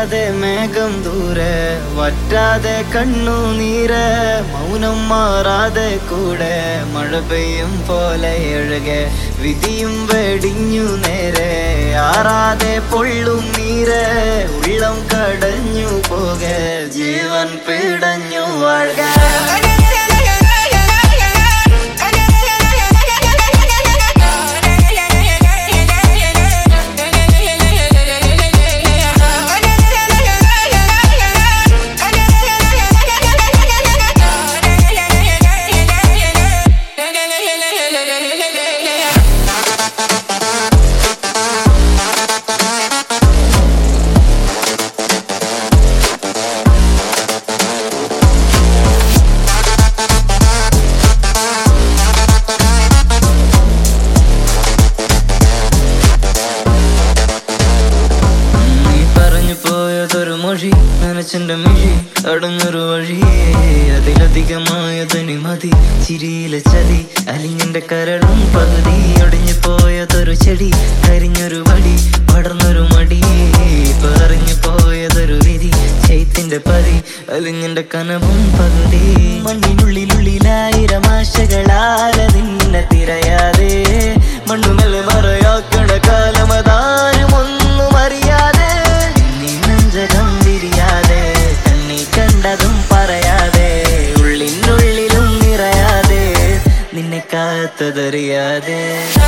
തോരാതെ മേഘം ദൂരെ വറ്റാതെ കണ്ണുനീര് മൗനം മാറാതെ കൂടെ മഴ പെയ്യും പോലെ എഴുകെ വിധിയും വെടിഞ്ഞു നേരെ ആറാതെ പൊള്ളും നീര് ഉള്ളം കടഞ്ഞു പോകെ ജീവൻ പിടഞ്ഞു വാഴുക നീ പറഞ്ഞു പോയതൊരു മൊഴി നനച്ചെന്റെ മിഴി അടങ്ങൊരു വഴി അതിലധികമായതൊനി മതി ചിരിയിലെ ചതി അലിഞ്ഞെന്റെ കരളും പകുതി ഒടിഞ്ഞു പോയതൊരു ചെടി കരിഞ്ഞൊരു വടി പടർന്നൊരു മടി പറഞ്ഞു പോയതൊരു വിധി ചൈത്തിന്റെ പതി അലിഞ്ഞെന്റെ കനവും പകുതി മണ്ണിനുള്ളിലുള്ളിലായിരം ആശകളാല നിന്നെ തിരയാതെ മണ്ണുമെല്ലെ മറയാക്കണ കാലമതാരും ഒന്നും അറിയാതെ നീ നെഞ്ചകം വിരിയാതെ കണ്ണി കണ്ടതും പറയാതെ ഉള്ളിനുള്ളിലും നിറയാതെ നിന്നെ കാത്തതറിയാതെ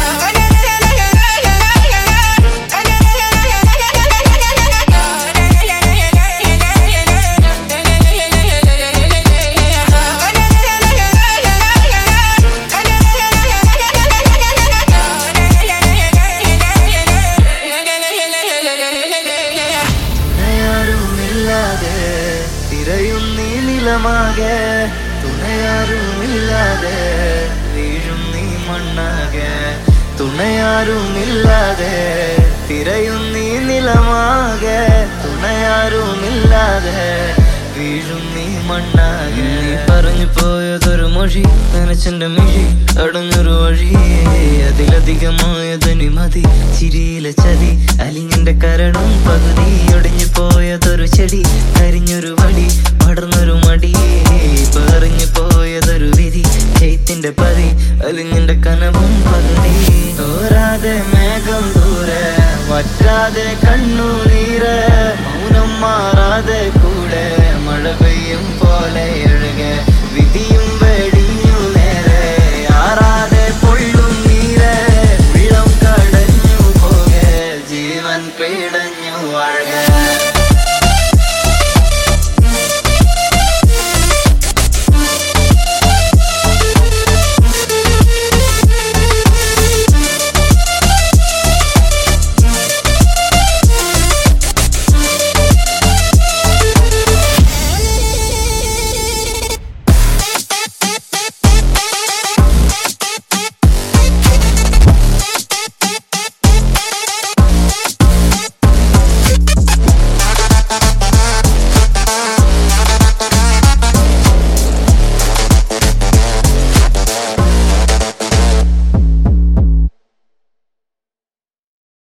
തുണയാരുമില്ലാതെ തിരയും നീ നിലമാകെ തുണയാരുമില്ലാതെ വീഴും നീ മണ്ണാകെ തുണയാരുമില്ലാതെ തിരയും നീ നിലമാകെ തുണയാരുമില്ലാതെ വീഴും നീ മണ്ണാകെ നീ പറഞ്ഞു പോയതൊരു മൊഴി നനച്ചെന്റെ മിഴി അടങ്ങൊരു വഴി അതിലധികമായതൊനി മതി ചിരിയിലെ ചതി അലിഞ്ഞെന്റെ കരടും പകുതി ഒടിഞ്ഞു പോയതൊരു ചെടി കരിഞ്ഞൊരു വടി പടർന്നൊരു മടി പറഞ്ഞു പോയതൊരു വിധി ചൈത്തിന്റെ പതി അലിഞ്ഞെന്റെ കനവും പകുതി തോരാതെ മേഘം ദൂരെ വറ്റാതെ കണ്ണുനീര് മൗനം മാറാതെ